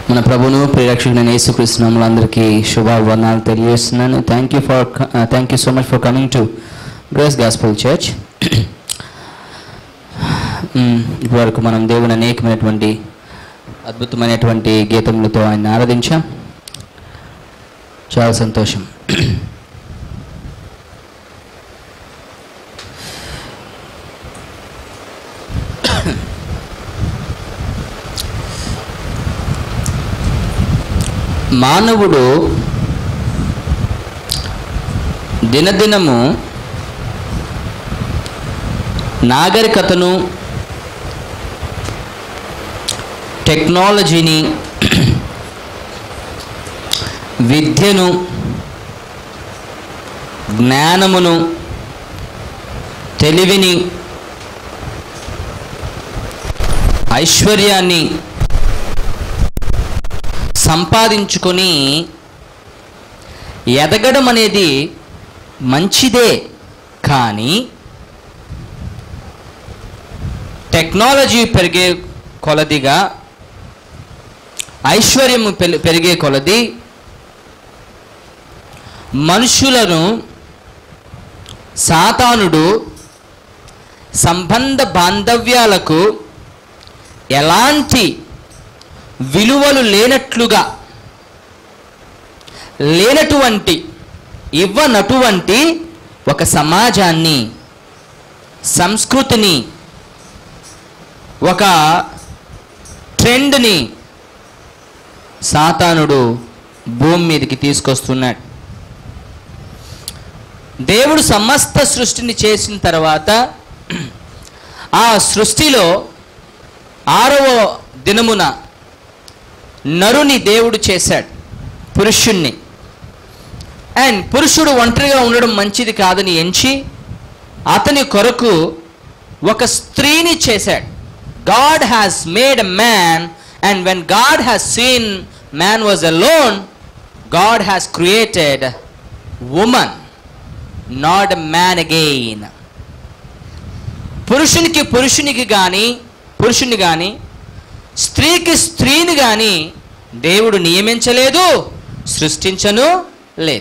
మన ప్రభును ప్రియరక్షకుడైన యేసుకృష్ణములు అందరికీ శుభావందనాలు తెలియజేస్తున్నాను thank you for thank you so much for coming to grace gospel church ఇప్పటివరకు మనం దేవుని అనేకమైనటువంటి అద్భుతమైనటువంటి గీతములతో ఆయన ఆరాధించాం చాలా సంతోషం మానవుడు దినదినము నాగరికతను టెక్నాలజీని విద్యను జ్ఞానమును తెలివిని ఐశ్వర్యాన్ని సంపాదించుకొని ఎదగడం అనేది మంచిదే కానీ టెక్నాలజీ పెరిగే కొలదిగా ఐశ్వర్యం పెరి- పెరిగే కొలది మనుషులను సాతానుడు సంబంధ బాంధవ్యాలకు ఎలాంటి విలువలు లేనట్లుగా లేనటువంటి ఇవ్వనటువంటి ఒక సమాజాన్ని సంస్కృతిని ఒక ట్రెండ్ని సాతానుడు భూమి మీదకి తీసుకొస్తున్నాడు దేవుడు సమస్త సృష్టిని చేసిన తర్వాత ఆ సృష్టిలో ఆరవ దినమున నరుని దేవుడు చేశాడు పురుషుణ్ణి అండ్ పురుషుడు ఒంటరిగా ఉండడం మంచిది కాదని ఎంచి అతని కొరకు ఒక స్త్రీని చేశాడు God has made a man and when God has seen man was alone God has created woman not a man again పురుషునికి పురుషునికి కానీ పురుషుని కానీ స్త్రీకి స్త్రీని కానీ దేవుడు నియమించలేదు సృష్టించను లేదు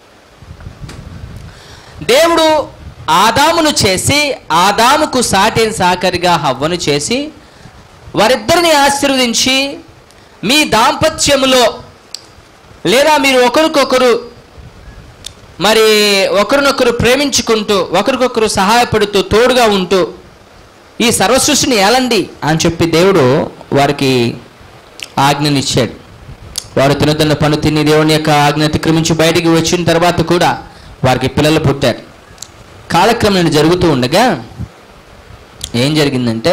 దేవుడు ఆదామును చేసి ఆదాముకు సాటైన సాకరిగా హవ్వను చేసి వారిద్దరిని ఆశీర్వదించి మీ దాంపత్యములో లేదా మీరు ఒకరికొకరు మరి ఒకరినొకరు ప్రేమించుకుంటూ ఒకరికొకరు సహాయపడుతూ తోడుగా ఉంటూ ఈ సర్వసృష్టిని ఏలండి అని చెప్పి దేవుడు వారికి ఆజ్ఞనిచ్చాడు వారు తినదన్న పను తిని దేవుని యొక్క ఆజ్ఞ అతిక్రమించి బయటికి వచ్చిన తర్వాత కూడా వారికి పిల్లలు పుట్టారు కాలక్రమం జరుగుతూ ఉండగా ఏం జరిగిందంటే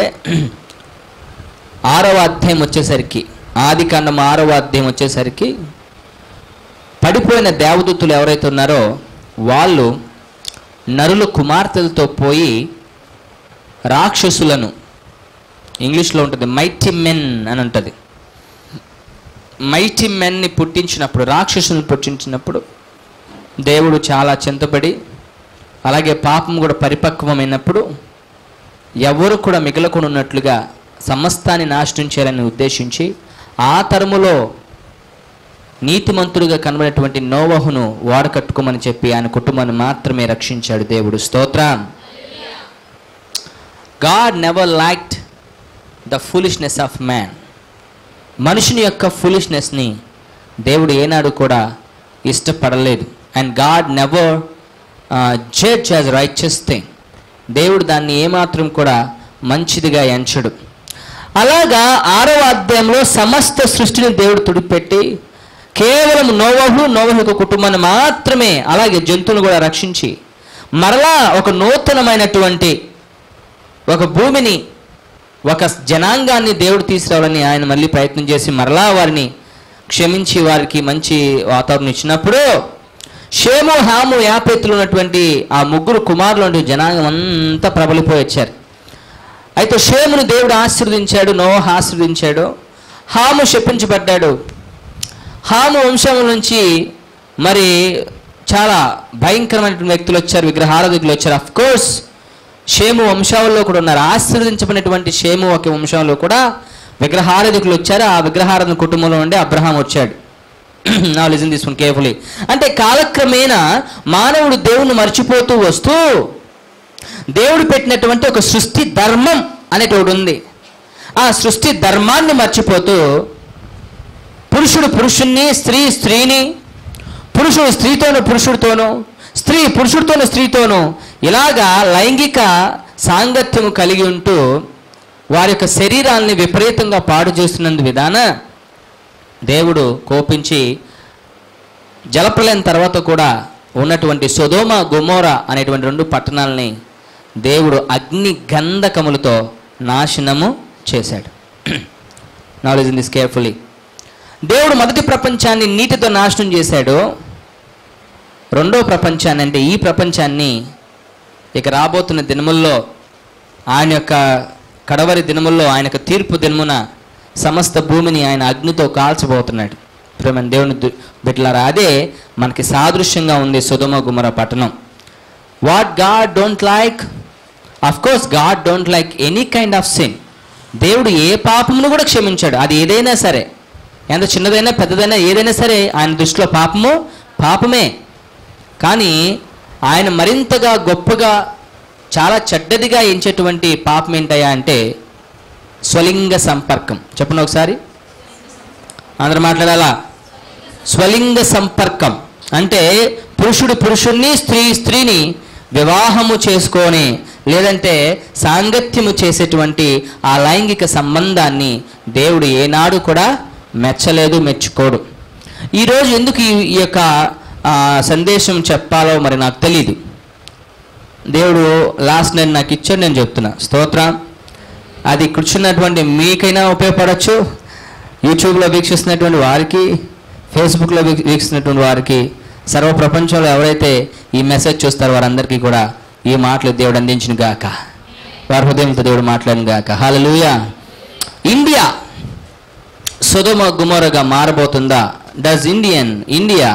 ఆరవ అధ్యాయం వచ్చేసరికి ఆది కాండం ఆరవ అధ్యాయం వచ్చేసరికి పడిపోయిన దేవదూతులు ఎవరైతే ఉన్నారో వాళ్ళు నరుల కుమార్తెలతో పోయి రాక్షసులను ఇంగ్లీష్లో ఉంటుంది మైటీ మెన్ అని ఉంటుంది మైటీ మెన్ని పుట్టించినప్పుడు రాక్షసులను పుట్టించినప్పుడు దేవుడు చాలా చింతపడి అలాగే పాపం కూడా పరిపక్వమైనప్పుడు ఎవరు కూడా మిగలకుండా ఉన్నట్లుగా సమస్తాన్ని నాశనం చేయాలని ఉద్దేశించి ఆ తరములో నీతిమంతుడిగా కనబడినటువంటి నోవహును వాడకట్టుకోమని చెప్పి ఆయన కుటుంబాన్ని మాత్రమే రక్షించాడు దేవుడు స్తోత్రం God never liked the foolishness of man మనుషుని యొక్క ఫులిష్నెస్ని దేవుడు ఏనాడు కూడా ఇష్టపడలేదు and God never judge as righteous thing దేవుడు దాన్ని ఏమాత్రం కూడా మంచిదిగా ఎంచడు అలాగా ఆరవ అధ్యాయంలో సమస్త సృష్టిని దేవుడు తుడిపెట్టి కేవలం నోవహు నోవహు యొక్క కుటుంబాన్ని మాత్రమే అలాగే జంతువులను కూడా రక్షించి మరలా ఒక నూతనమైనటువంటి ఒక భూమిని ఒక జనాంగాన్ని దేవుడు తీసుకురావాలని ఆయన మళ్ళీ ప్రయత్నం చేసి మరలా వారిని క్షమించి వారికి మంచి వాతావరణం ఇచ్చినప్పుడు షేము హాము యాపేతులు ఉన్నటువంటి ఆ ముగ్గురు కుమారులు జనాంగం అంతా ప్రబలిపోయి వచ్చారు అయితే షేమును దేవుడు ఆశీర్వదించాడు నోహ ఆశీర్వదించాడు హాము శపించబడ్డాడు హాము వంశం నుంచి మరి చాలా భయంకరమైనటువంటి వ్యక్తులు వచ్చారు విగ్రహారాధికులు వచ్చారు అఫ్ కోర్స్ షేము వంశావళిలో కూడా ఉన్నారు ఆశీర్వదించబడినటువంటి షేము ఒక వంశంలో కూడా విగ్రహారాధికులు వచ్చారు ఆ విగ్రహారాధన కుటుంబంలో నుండి అబ్రహాం వచ్చాడు నా లిజన్ తీసుకుని కేర్ఫుల్లీ అంటే కాలక్రమేణా మానవుడు దేవుణ్ణి మర్చిపోతూ వస్తూ దేవుడు పెట్టినటువంటి ఒక సృష్టి ధర్మం అనేటువంటి ఉంది ఆ సృష్టి ధర్మాన్ని మర్చిపోతూ పురుషుడు పురుషుణ్ణి స్త్రీ స్త్రీని పురుషుడు స్త్రీతోనూ పురుషుడితోనూ స్త్రీ పురుషుడితోనూ స్త్రీతోనూ ఇలాగా లైంగిక సాంగత్యము కలిగి ఉంటూ వారి యొక్క శరీరాల్ని విపరీతంగా పాడు చేస్తున్నందు విధాన దేవుడు కోపించి జలప్రలయం తర్వాత కూడా ఉన్నటువంటి సొదోమ గుమోర అనేటువంటి రెండు పట్టణాలని దేవుడు అగ్ని గంధకములతో నాశనము చేశాడు నాలెడ్జ్ ఇన్ దిస్ కేర్ఫుల్లీ దేవుడు మొదటి ప్రపంచాన్ని నీటితో నాశనం చేశాడు రెండో ప్రపంచాన్ని అంటే ఈ ప్రపంచాన్ని ఇక రాబోతున్న దినముల్లో ఆయన యొక్క కడవరి దినముల్లో ఆయన యొక్క తీర్పు దినమున సమస్త భూమిని ఆయన అగ్నితో కాల్చబోతున్నాడు ప్రేమ దేవుని దు- బిడ్డలారా అదే మనకి సాదృశ్యంగా ఉంది సుధమ గుమర పట్టణం what God don't like of course God don't like any kind of sin దేవుడు ఏ పాపమును కూడా క్షమించాడు అది ఏదైనా సరే ఎంత చిన్నదైనా పెద్దదైనా ఏదైనా సరే ఆయన దృష్టిలో పాపము పాపమే కానీ ఆయన మరింతగా గొప్పగా చాలా చెడ్డదిగా ఎంచేటువంటి పాపం ఏంటయ్యా అంటే స్వలింగ సంపర్కం చెప్పండి ఒకసారి అందరూ మాట్లాడాలా స్వలింగ సంపర్కం అంటే పురుషుడు పురుషుణ్ణి స్త్రీ స్త్రీని వివాహము చేసుకొని లేదంటే సాంగత్యము చేసేటువంటి ఆ లైంగిక సంబంధాన్ని దేవుడు ఏనాడు కూడా మెచ్చలేదు మెచ్చుకోడు ఈరోజు ఎందుకు ఈ ఈ యొక్క ఆ, సందేశం చెప్పాలో మరి నాకు తెలియదు దేవుడు లాస్ట్ నేను నాకు ఇచ్చాడు నేను చెప్తున్నా స్తోత్రం అది కూర్చున్నటువంటి మీకైనా ఉపయోగపడవచ్చు యూట్యూబ్లో వీక్షిస్తున్నటువంటి వారికి ఫేస్బుక్లో వీక్ష- వీక్షిస్తున్నటువంటి వారికి సర్వ ప్రపంచంలో ఎవరైతే ఈ మెసేజ్ చూస్తారో వారందరికీ కూడా ఈ మాటలు దేవుడు అందించిన గాక వారి హృదయంతో దేవుడు మాట్లాడిన గాక హల్లెలూయా ఇండియా సుధమ గుమరగా మారబోతుందా does Indian India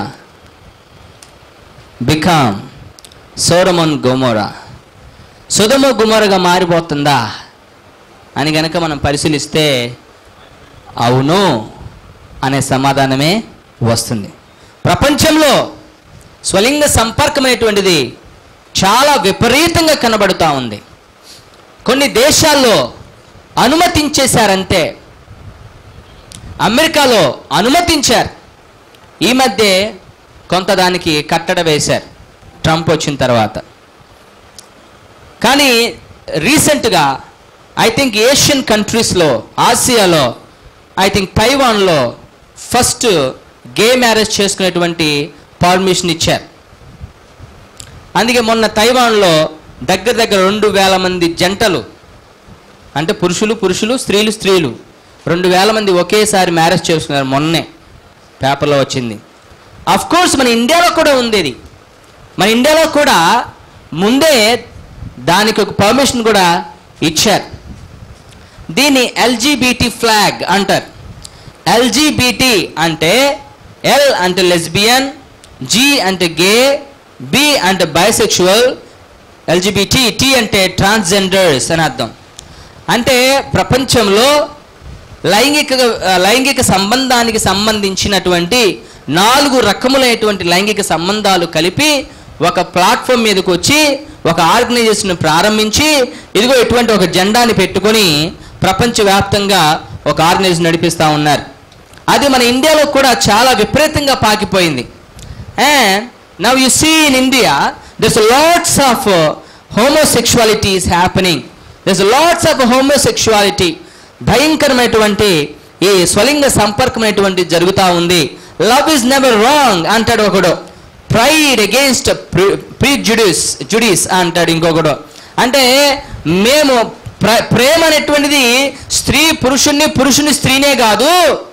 become Sodom Gomorrah Sodom గుమరగా మారిపోతుందా అని గనక మనం పరిశీలిస్తే అవును అనే సమాధానమే వస్తుంది ప్రపంచంలో స్వలింగ సంపర్కం అనేటువంటిది చాలా విపరీతంగా కనబడుతూ ఉంది కొన్ని దేశాల్లో అనుమతించేశారంతే అమెరికాలో అనుమతించారు ఈ మధ్య కొంత దానికి కట్టడ వేశారు ట్రంప్ వచ్చిన తర్వాత కానీ రీసెంట్గా ఐ థింక్ ఏషియన్ కంట్రీస్లో ఆసియాలో ఐ థింక్ తైవాన్లో ఫస్ట్ గే మ్యారేజ్ చేసుకునేటువంటి పర్మిషన్ ఇచ్చారు అందుకే మొన్న తైవాన్లో దగ్గర దగ్గర రెండు వేల మంది జంటలు అంటే పురుషులు పురుషులు స్త్రీలు స్త్రీలు రెండు వేల మంది ఒకేసారి మ్యారేజ్ చేసుకున్నారు మొన్నే పేపర్లో వచ్చింది అఫ్ కోర్స్ మన ఇండియాలో కూడా ఉంది ఇది మన ఇండియాలో కూడా ముందే దానికి ఒక పర్మిషన్ కూడా ఇచ్చారు దీన్ని ఎల్జీబీటీ ఫ్లాగ్ అంటారు ఎల్జీబీటీ అంటే ఎల్ అంటే లెస్బియన్ జి అంటే గే బి అంటే బైసెక్షువల్ ఎల్జీబీటీ టీ అంటే ట్రాన్స్జెండర్స్ అని అర్థం అంటే ప్రపంచంలో లైంగిక లైంగిక సంబంధానికి సంబంధించినటువంటి నాలుగు రకములైనటువంటి లైంగిక సంబంధాలు కలిపి ఒక ప్లాట్ఫామ్ మీదకి వచ్చి ఒక ఆర్గనైజేషన్ ప్రారంభించి ఇదిగో ఇటువంటి ఒక జెండాని పెట్టుకొని ప్రపంచవ్యాప్తంగా ఒక ఆర్గనైజేషన్ నడిపిస్తూ ఉన్నారు అది మన ఇండియాలో కూడా చాలా విపరీతంగా పాకిపోయింది and now you see in India this lots of homosexuality is happening this lots of homosexuality భయంకరమైనటువంటి ఈ స్వలింగ సంపర్కం అనేటువంటి జరుగుతూ ఉంది లవ్ ఇస్ నెవర్ రాంగ్ అంటాడు ఒకడు ప్రైడ్ అగేన్స్ట్ ప్రీ జుడిస్ జుడిస్ అంటాడు ఇంకొకడు అంటే మేము ప్ర ప్రేమ అనేటువంటిది స్త్రీ పురుషుణ్ణి పురుషుని స్త్రీనే కాదు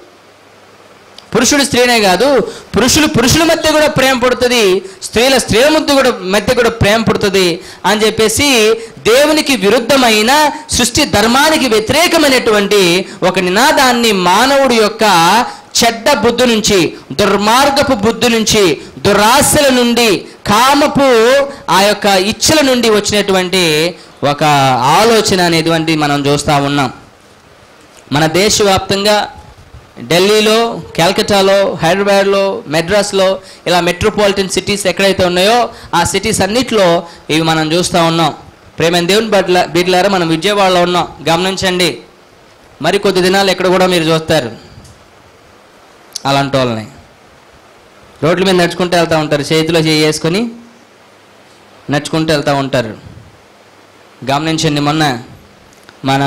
పురుషుడు స్త్రీనే కాదు పురుషులు పురుషుల మధ్య కూడా ప్రేమ పుడుతుంది స్త్రీల స్త్రీల మధ్య కూడా మధ్య కూడా ప్రేమ పుడుతుంది అని చెప్పేసి దేవునికి విరుద్ధమైన సృష్టి ధర్మానికి వ్యతిరేకమైనటువంటి ఒక నినాదాన్ని మానవుడి యొక్క చెడ్డ బుద్ధి నుంచి దుర్మార్గపు బుద్ధి నుంచి దురాశల నుండి కామపు ఆ యొక్క ఇచ్చల నుండి వచ్చినటువంటి ఒక ఆలోచన అనేటువంటి మనం చూస్తూ ఉన్నాం మన దేశవ్యాప్తంగా ఢిల్లీలో కలకత్తాలో హైదరాబాద్లో మెడ్రాస్లో ఇలా మెట్రోపాలిటన్ సిటీస్ ఎక్కడైతే ఉన్నాయో ఆ సిటీస్ అన్నిట్లో ఇవి మనం చూస్తూ ఉన్నాం ప్రేమ దేవుని బట్ల బిడ్లారా మనం విజయవాడలో ఉన్నాం గమనించండి మరి కొద్ది దినాలు ఎక్కడ కూడా మీరు చూస్తారు అలాంటి వాళ్ళని రోడ్ల మీద నడుచుకుంటూ వెళ్తూ ఉంటారు చేతిలో చేయి వేసుకొని నడుచుకుంటూ వెళ్తూ ఉంటారు గమనించండి మొన్న మన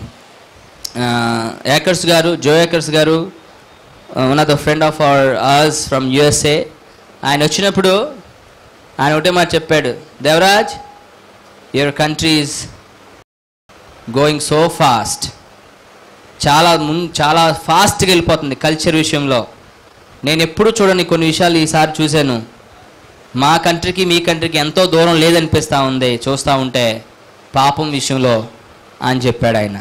ఏకర్స్ గారు జో ఏకర్స్ గారు one of the friend of our ours from USA ఆయన వచ్చినప్పుడు ఆయన ఒకటే మాట చెప్పాడు Devaraj your country is going so fast చాలా ముం చాలా ఫాస్ట్గా వెళ్ళిపోతుంది కల్చర్ విషయంలో నేను ఎప్పుడూ చూడని కొన్ని విషయాలు ఈసారి చూశాను మా కంట్రీకి మీ కంట్రీకి ఎంతో దూరం లేదనిపిస్తూ ఉంది చూస్తూ ఉంటే పాపం విషయంలో అని చెప్పాడు ఆయన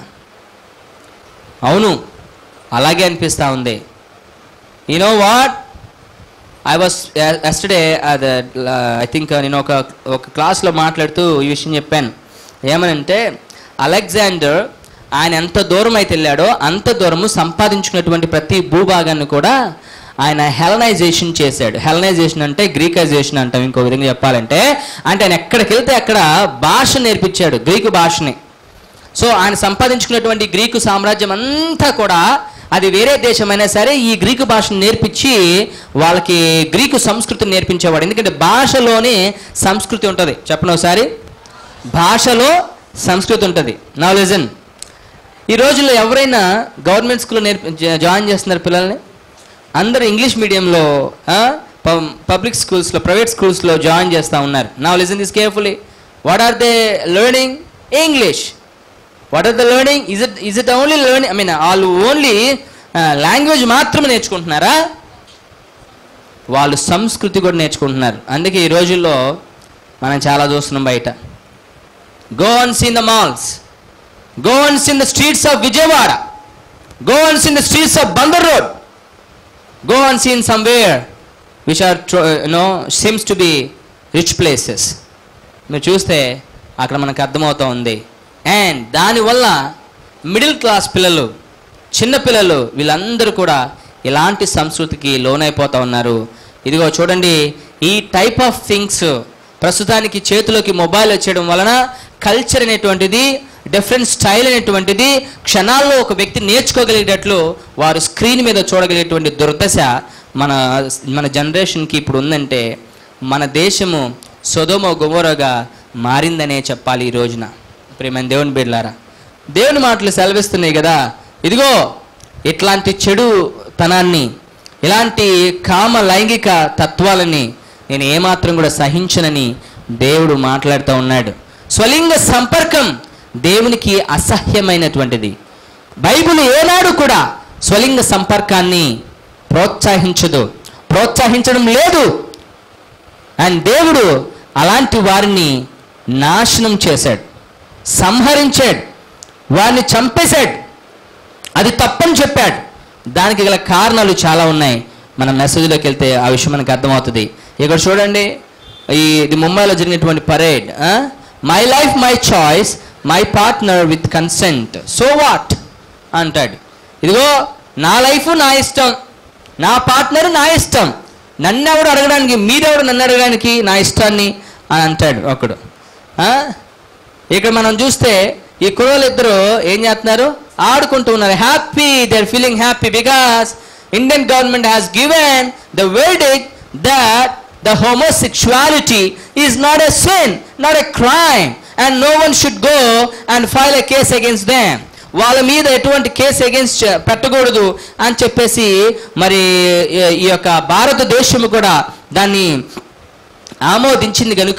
అవును అలాగే అనిపిస్తూ ఉంది you know what I was yesterday I think నేను ఒక ఒక క్లాస్లో మాట్లాడుతూ ఈ విషయం చెప్పాను ఏమనంటే అలెగ్జాండర్ ఆయన ఎంత దూరం అయితే వెళ్ళాడో అంత దూరము సంపాదించుకున్నటువంటి ప్రతి భూభాగాన్ని కూడా ఆయన హెలనైజేషన్ చేశాడు హెలనైజేషన్ అంటే గ్రీకైజేషన్ అంటాం ఇంకో విధంగా చెప్పాలంటే అంటే ఆయన ఎక్కడికి వెళ్తే అక్కడ భాష నేర్పించాడు గ్రీకు భాషని సో ఆయన సంపాదించుకున్నటువంటి గ్రీకు సామ్రాజ్యం అంతా కూడా అది వేరే దేశమైనా సరే ఈ గ్రీకు భాషను నేర్పించి వాళ్ళకి గ్రీకు సంస్కృతిని నేర్పించేవాడు ఎందుకంటే భాషలోనే సంస్కృతి ఉంటుంది చెప్పను ఒకసారి భాషలో సంస్కృతి ఉంటుంది నా లిజన్ ఈ రోజుల్లో ఎవరైనా గవర్నమెంట్ స్కూల్లో నేర్పి జా- జాయిన్ చేస్తున్నారు పిల్లల్ని అందరూ ఇంగ్లీష్ మీడియంలో పబ్లిక్ స్కూల్స్లో ప్రైవేట్ స్కూల్స్లో జాయిన్ చేస్తూ ఉన్నారు నా listen this carefully what are they learning English what are the learning is it is it only learning I mean వాళ్ళు ఓన్లీ లాంగ్వేజ్ మాత్రమే నేర్చుకుంటున్నారా వాళ్ళు సంస్కృతి కూడా నేర్చుకుంటున్నారు అందుకే ఈ రోజుల్లో మనం చాలా చూస్తున్నాం బయట go and seen the malls go and seen the streets of Vijayawada go and seen the streets of Bandar road go and seen somewhere which are no seems to be rich places మీరు చూస్తే అక్కడ మనకు అర్థమవుతూ ఉంది అండ్ దానివల్ల middle class పిల్లలు చిన్న పిల్లలు వీళ్ళందరూ కూడా ఇలాంటి సంస్కృతికి లోనైపోతూ ఉన్నారు ఇదిగో చూడండి ఈ టైప్ ఆఫ్ థింగ్స్ ప్రస్తుతానికి చేతిలోకి మొబైల్ వచ్చేయడం వలన కల్చర్ అనేటువంటిది డిఫరెంట్ స్టైల్ అనేటువంటిది క్షణాల్లో ఒక వ్యక్తి నేర్చుకోగలిగేటట్లు వారు స్క్రీన్ మీద చూడగలిగేటువంటి దుర్దశ మన మన జనరేషన్కి ఇప్పుడు ఉందంటే మన దేశము సొదోమో గుమోరగా మారిందనే చెప్పాలి ఈ రోజున ప్రేమ దేవుని బిడ్లారా దేవుని మాటలు సెలవిస్తున్నాయి కదా ఇదిగో ఇట్లాంటి చెడు తనాన్ని ఇలాంటి కామ లైంగిక తత్వాలని నేను ఏమాత్రం కూడా సహించనని దేవుడు మాట్లాడుతూ ఉన్నాడు స్వలింగ సంపర్కం దేవునికి అసహ్యమైనటువంటిది బైబిల్ ఏనాడు కూడా స్వలింగ సంపర్కాన్ని ప్రోత్సహించదు ప్రోత్సహించడం లేదు అండ్ దేవుడు అలాంటి వారిని నాశనం చేశాడు సంహరించాడు వారిని చంపేశాడు అది తప్పని చెప్పాడు దానికి గల కారణాలు చాలా ఉన్నాయి మన మెసేజ్లోకి వెళ్తే ఆ విషయం మనకు అర్థమవుతుంది ఇక్కడ చూడండి ఈ ఇది ముంబైలో జరిగినటువంటి parade my life my choice my partner with consent so what అంటాడు ఇదిగో నా లైఫ్ నా ఇష్టం నా పార్ట్నర్ నా ఇష్టం నన్ను ఎవడు అడగడానికి మీరెవడు నన్ను అడగడానికి నా ఇష్టాన్ని అని అంటాడు ఒకడు ఆ? ఇక్కడ మనం చూస్తే ఈ కుర్రోళ్ళు ఇద్దరు ఏం చేస్తున్నారు ఆడుకుంటూ ఉన్నారు happy they are feeling happy because Indian government has given the verdict that the homosexuality is not a sin, not a crime, and no one should go and file a case against them. వాళ్ళ మీద ఎటువంటి case against పెట్టకూడదు అని చెప్పేసి మరి ఈ- ఈ యొక్క భారతదేశము కూడా దాన్ని ఆమోదించింది కనుక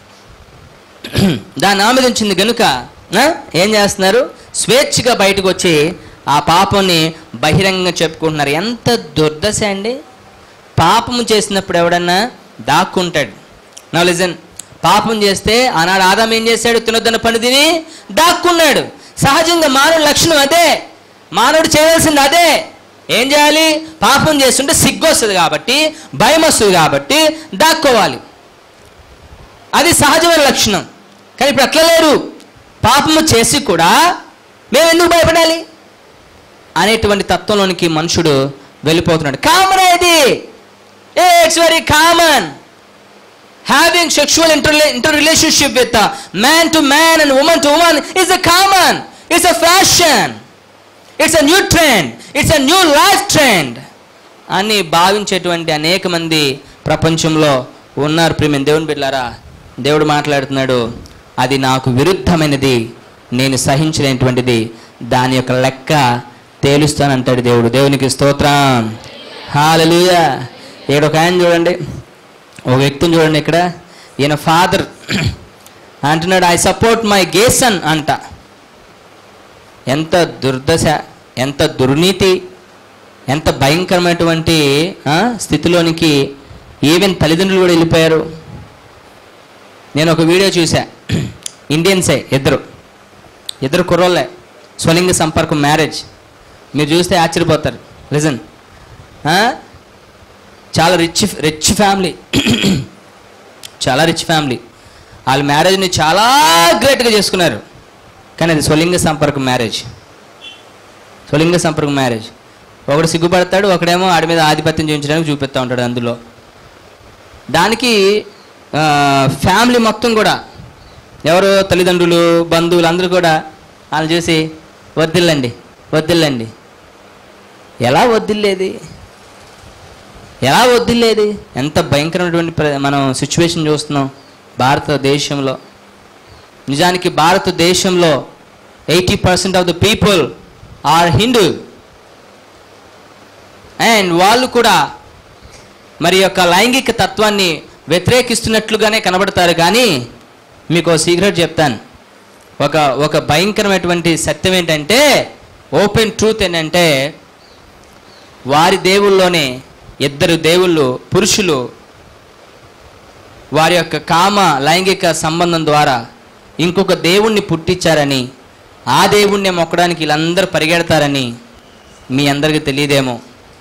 దాన్ని ఆమోదించింది గనుక ఆ, ఏం చేస్తున్నారు స్వేచ్ఛగా బయటకు వచ్చి ఆ పాపంని బహిరంగంగా చెప్పుకుంటున్నారు ఎంత దుర్దశ అండి పాపము చేసినప్పుడు ఎవడన్నా దాక్కుంటాడు నా లిజన్ పాపం చేస్తే ఆనాడు ఆదాం ఏం చేశాడు తినొద్దన్న పని తిని దాక్కున్నాడు సహజంగా మానవుడి లక్షణం అదే మానవుడు చేయవలసింది అదే ఏం చేయాలి పాపం చేస్తుంటే సిగ్గు వస్తుంది కాబట్టి భయం వస్తుంది కాబట్టి దాక్కోవాలి అది సహజమైన లక్షణం కానీ ఇప్పుడు అట్లా లేరు పాపము చేసి కూడా మేము ఎందుకు భయపడాలి అనేటువంటి తత్వంలోనికి మనుషుడు వెళ్ళిపోతున్నాడు కామన్ ఇది it's very common having sexual inter inter relationship with man to man and women to women is a common it's a fashion it's a new trend it's a new life trend అని భావించేటువంటి అనేక మంది ప్రపంచంలో ఉన్నారు ప్రేమ దేవుని బిడ్డారా దేవుడు మాట్లాడుతున్నాడు అది నాకు విరుద్ధమైనది నేను సహించలేనటువంటిది దాని యొక్క లెక్క తేలుస్తానంటాడు దేవుడు దేవునికి స్తోత్రం హాలలుయ ఇక్కడ ఒక ఆయన చూడండి ఒక వ్యక్తిని చూడండి ఇక్కడ ఈయన ఫాదర్ అంటున్నాడు ఐ సపోర్ట్ మై గేసన్ అంట ఎంత దుర్దశ ఎంత దుర్నీతి ఎంత భయంకరమైనటువంటి ఆ, స్థితిలోనికి ఈవెన్ తల్లిదండ్రులు కూడా వెళ్ళిపోయారు నేను ఒక వీడియో చూసా ఇండియన్సే ఇద్దరు ఇద్దరు కుర్రోళ్ళే స్వలింగ సంపర్కం మ్యారేజ్ మీరు చూస్తే ఆశ్చర్యపోతారు లిజన్ చాలా రిచ్ రిచ్ ఫ్యామిలీ చాలా రిచ్ ఫ్యామిలీ వాళ్ళ మ్యారేజ్ని చాలా గ్రేట్గా చేసుకున్నారు కానీ అది స్వలింగ సంపర్కం మ్యారేజ్ స్వలింగ సంపర్కం మ్యారేజ్ ఒకడు సిగ్గుపడతాడు ఒకడేమో ఆడి మీద ఆధిపత్యం చూపించడానికి చూపిస్తూ ఉంటాడు అందులో దానికి ఆ, ఫ్యామిలీ మొత్తం కూడా ఎవరు తల్లిదండ్రులు బంధువులు అందరూ కూడా వాళ్ళు చూసి వద్దిల్లండి వద్దిల్లండి ఎలా వద్దిల్లేది ఎలా వద్దిల్లేది ఎంత భయంకరమైనటువంటి ప్ర- మనం సిచ్యువేషన్ చూస్తున్నాం భారతదేశంలో నిజానికి భారతదేశంలో eighty percent of the people are Hindu and వాళ్ళు కూడా మరి యొక్క లైంగిక తత్వాన్ని వ్యతిరేకిస్తున్నట్లుగానే కనబడతారు కానీ మీకు ఒక సీక్రెట్ చెప్తాను ఒక ఒక భయంకరమైనటువంటి సత్యం ఏంటంటే ఓపెన్ ట్రూత్ ఏంటంటే వారి దేవుల్లోనే ఇద్దరు దేవుళ్ళు పురుషులు వారి యొక్క కామ లైంగిక సంబంధం ద్వారా ఇంకొక దేవుణ్ణి పుట్టించారని ఆ దేవుణ్ణి మొక్కడానికి వీళ్ళందరూ పరిగెడతారని మీ అందరికీ తెలియదేమో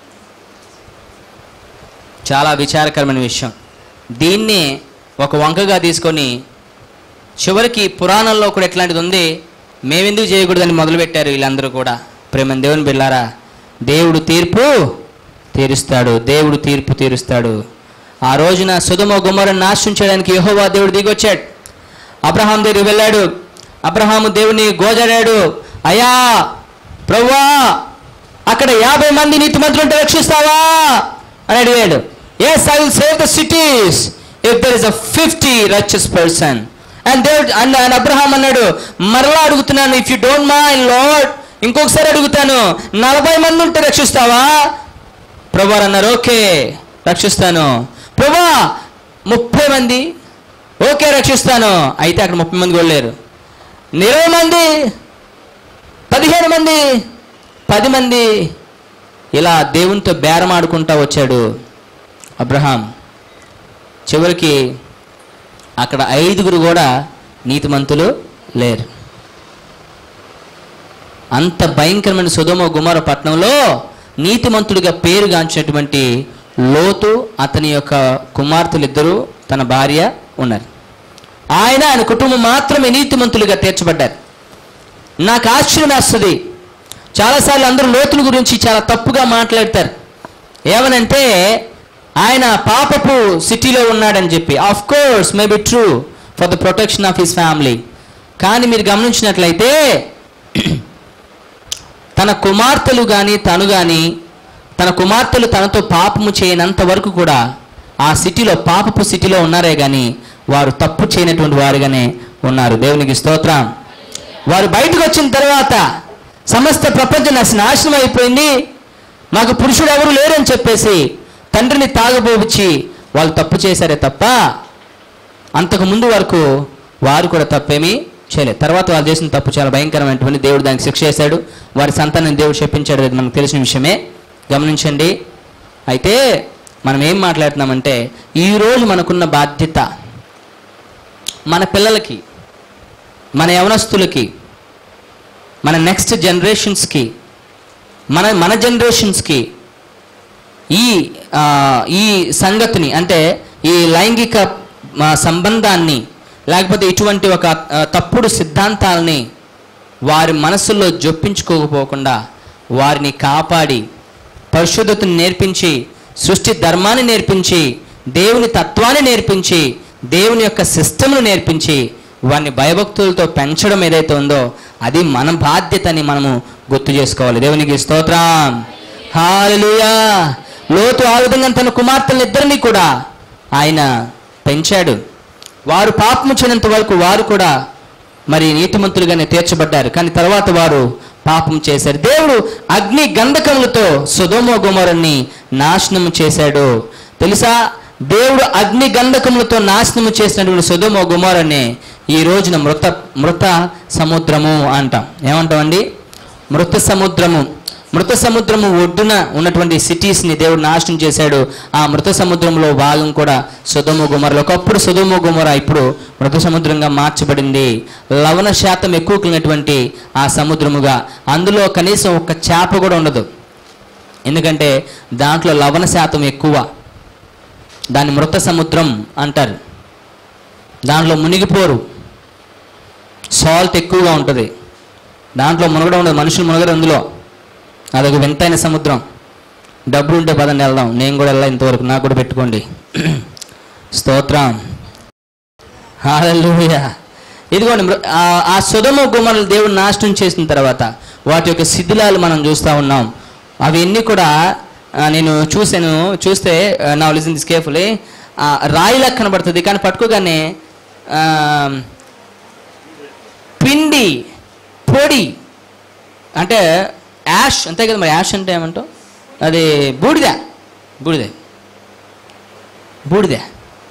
చాలా విచారకరమైన విషయం దీన్ని ఒక వంకగా తీసుకొని చివరికి పురాణంలో కూడా ఎట్లాంటిది ఉంది మేమెందుకు చేయకూడదని మొదలుపెట్టారు వీళ్ళందరూ కూడా ప్రేమ దేవుని బిళ్ళారా దేవుడు తీర్పు తీరుస్తాడు దేవుడు తీర్పు తీరుస్తాడు ఆ రోజున సుధమ గుమ్మరను నాశనం చేయడానికి యెహోవా దేవుడు దిగొచ్చాడు అబ్రహాం దగ్గరికి వెళ్ళాడు అబ్రహాము దేవుని గోజాడాడు అయ్యా ప్రవ్వా అక్కడ యాభై మంది నీతిమంతులు ఉంటే రక్షిస్తావా అని అడిగాడు yes I will save the cities if there is a fifty righteous person and దేవుడు అండ్ అండ్ అబ్రహాం అన్నాడు మరలా అడుగుతున్నాను if you don't mind lord ఇంకొకసారి అడుగుతాను నలభై మంది ఉంటే రక్షిస్తావా ప్రభు అన్నారు ఓకే రక్షిస్తాను ప్రభా ముప్పై మంది ఓకే రక్షిస్తాను అయితే అక్కడ ముప్పై మంది కూడా లేరు ఇరవై మంది పదిహేను మంది పది మంది ఇలా దేవునితో బేరం ఆడుకుంటా వచ్చాడు అబ్రహాం చివరికి అక్కడ ఐదుగురు కూడా నీతిమంతులు లేరు అంత భయంకరమైన సుధమ గుమార పట్టణంలో నీతిమంతుడిగా పేరుగాంచినటువంటి లోతు అతని యొక్క కుమార్తెలు ఇద్దరు తన భార్య ఉన్నారు ఆయన ఆయన కుటుంబం మాత్రమే నీతిమంతులుగా తీర్చబడ్డారు నాకు ఆశ్చర్యం వేస్తుంది చాలాసార్లు అందరూ లోతుల గురించి చాలా తప్పుగా మాట్లాడతారు ఏమనంటే ఆయన పాపపు సిటీలో ఉన్నాడని చెప్పి of course may be true for the protection of his family కానీ మీరు గమనించినట్లయితే తన కుమార్తెలు కానీ తను కానీ తన కుమార్తెలు తనతో పాపము చేయనంత వరకు కూడా ఆ సిటీలో పాపపు సిటీలో ఉన్నారే కానీ వారు తప్పు చేయనటువంటి వారుగానే ఉన్నారు దేవునికి స్తోత్రం వారు బయటకు వచ్చిన తర్వాత సమస్త ప్రపంచం నాశ- నాశనం అయిపోయింది మాకు పురుషుడు ఎవరు లేరని చెప్పేసి తండ్రిని తాగబోబుచ్చి వాళ్ళు తప్పు చేశారే తప్ప అంతకు ముందు వరకు వారు కూడా తప్పేమీ చేయలేదు తర్వాత వాళ్ళు చేసిన తప్పు చాలా భయంకరమైనటువంటి దేవుడు దానికి శిక్ష చేశాడు వారి సంతానం దేవుడు చెప్పించాడు అది మనకు తెలిసిన విషయమే గమనించండి అయితే మనం ఏం మాట్లాడుతున్నామంటే ఈరోజు మనకున్న బాధ్యత మన పిల్లలకి మన యవనస్తులకి మన నెక్స్ట్ జనరేషన్స్కి మన మన జనరేషన్స్కి ఈ ఆ, ఈ సంగతిని అంటే ఈ లైంగిక ఆ, సంబంధాన్ని లేకపోతే ఇటువంటి ఒక ఆ, తప్పుడు సిద్ధాంతాలని వారి మనసుల్లో జొప్పించుకోకపోకుండా వారిని కాపాడి పరిశుద్ధతను నేర్పించి సృష్టి ధర్మాన్ని నేర్పించి దేవుని తత్వాన్ని నేర్పించి దేవుని యొక్క సిస్టమ్ను నేర్పించి వారిని భయభక్తులతో పెంచడం ఏదైతే ఉందో అది మన బాధ్యతని మనము గుర్తు చేసుకోవాలి దేవునికి స్తోత్రం హాలలుయా లోతు ఆ విధంగా తన కుమార్తెలను ఇద్దరిని కూడా ఆయన పెంచాడు వారు పాపము చేయనంత వరకు వారు కూడా మరి నీతిమంతులుగానే తీర్చబడ్డారు కానీ తర్వాత వారు పాపం చేశారు దేవుడు అగ్ని గంధకములతో సుధోమ గుమరుని నాశనము చేశాడు తెలుసా దేవుడు అగ్ని గంధకములతో నాశనము చేసినటువంటి సుధోమ గుమరుని ఈ రోజున మృత మృత సముద్రము అంటాం ఏమంటామండి మృత సముద్రము మృత సముద్రము ఒడ్డున ఉన్నటువంటి సిటీస్ని దేవుడు నాశనం చేశాడు ఆ మృత సముద్రంలో భాగం కూడా సుధుమ గుమరలు ఒకప్పుడు సుధుమ గుమర ఇప్పుడు మృత సముద్రంగా మార్చబడింది లవణ శాతం ఎక్కువ కలిగినటువంటి ఆ సముద్రముగా అందులో కనీసం ఒక చేప కూడా ఉండదు ఎందుకంటే దాంట్లో లవణ శాతం ఎక్కువ దాన్ని మృత సముద్రం అంటారు దాంట్లో మునిగిపోరు సాల్ట్ ఎక్కువగా ఉంటుంది దాంట్లో మునగడం ఉండదు మనుషులు మునగరు అందులో అదొక వింతైన సముద్రం డబ్బులు ఉంటే పదండి వెళ్దాం నేను కూడా వెళ్ళా ఇంతవరకు నాకు కూడా పెట్టుకోండి స్తోత్రం హల్లెలూయా ఇదిగోండి మృ- ఆ- ఆ సుధమ గుమ్మలు దేవుడు నాశనం చేసిన తర్వాత వాటి యొక్క శిథిలాలు మనం చూస్తూ ఉన్నాం అవన్నీ కూడా ఆ, నేను చూశాను చూస్తే నా లిజన్ దిస్ కేర్ఫుల్లీ రాయిలా కనబడుతుంది కానీ పట్టుకోగానే ఆ, పిండి పొడి అంటే యాష్ అంతే కదా మరి యాష్ అంటే ఏమంటావు అది బూడిద బూడిద బూడిద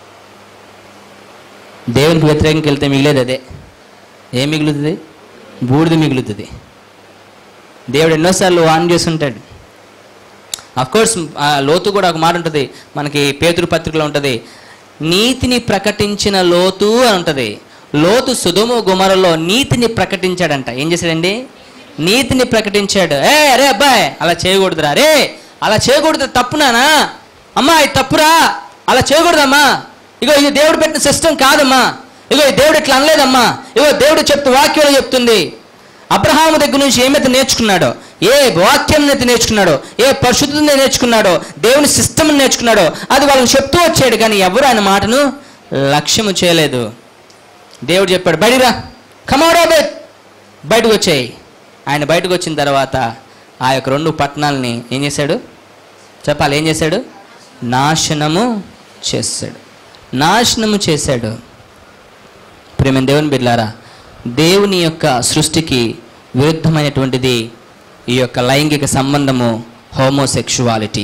దేవునికి వ్యతిరేకంగా వెళ్తే మిగిలేదు అదే ఏం మిగులుతుంది బూడిద మిగులుతుంది దేవుడు ఎన్నోసార్లు ఆన్ చేసి ఉంటాడు కోర్స్ లోతు కూడా ఒక మాట ఉంటుంది మనకి పేతురు పత్రికలో ఉంటుంది నీతిని ప్రకటించిన లోతు అని ఉంటుంది లోతు సుధుము గుమరలో నీతిని ప్రకటించాడంట ఏం చేశాడండి నీతిని ప్రకటించాడు ఏ అరే అబ్బాయి అలా చేయకూడదురా రే అలా చేయకూడదు తప్పునానా అమ్మా ఇది తప్పురా అలా చేయకూడదమ్మా ఇగో ఇది దేవుడు పెట్టిన సిస్టమ్ కాదమ్మా ఇగో ఈ దేవుడు ఇట్లా అనలేదమ్మా ఇగో దేవుడు చెప్తూ వాక్యంలో చెప్తుంది అబ్రహాము దగ్గర నుంచి ఏమైతే నేర్చుకున్నాడో ఏ వాక్యం అయితే నేర్చుకున్నాడో ఏ పరిశుద్ధిని నేర్చుకున్నాడో దేవుని సిస్టమ్ నేర్చుకున్నాడో అది వాళ్ళని చెప్తూ వచ్చాడు కానీ ఎవరు ఆయన మాటను లక్ష్యము చేయలేదు దేవుడు చెప్పాడు బయటిరా కమాడో బెట్ బయటకు వచ్చాయి ఆయన బయటకు వచ్చిన తర్వాత ఆ యొక్క రెండు పట్టణాలని ఏం చేశాడు చెప్పాలి ఏం చేశాడు నాశనము చేశాడు నాశనము చేశాడు ప్రేమ దేవుని బిడ్లారా దేవుని యొక్క సృష్టికి విరుద్ధమైనటువంటిది ఈ యొక్క లైంగిక సంబంధము హోమోసెక్షువాలిటీ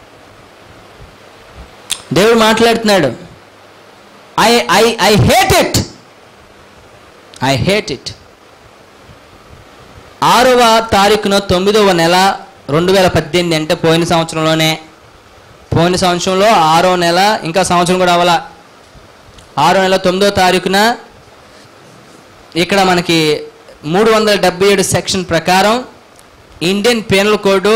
దేవుడు మాట్లాడుతున్నాడు I I I hate it I hate it ఆరవ తారీఖున తొమ్మిదవ నెల రెండు వేల పద్దెనిమిది అంటే పోయిన సంవత్సరంలోనే పోయిన సంవత్సరంలో ఆరో నెల ఇంకా సంవత్సరం కూడా అవ్వాల ఆరో నెల తొమ్మిదో తారీఖున ఇక్కడ మనకి మూడు వందల డెబ్బై ఏడు సెక్షన్ ప్రకారం ఇండియన్ పీనల్ కోడ్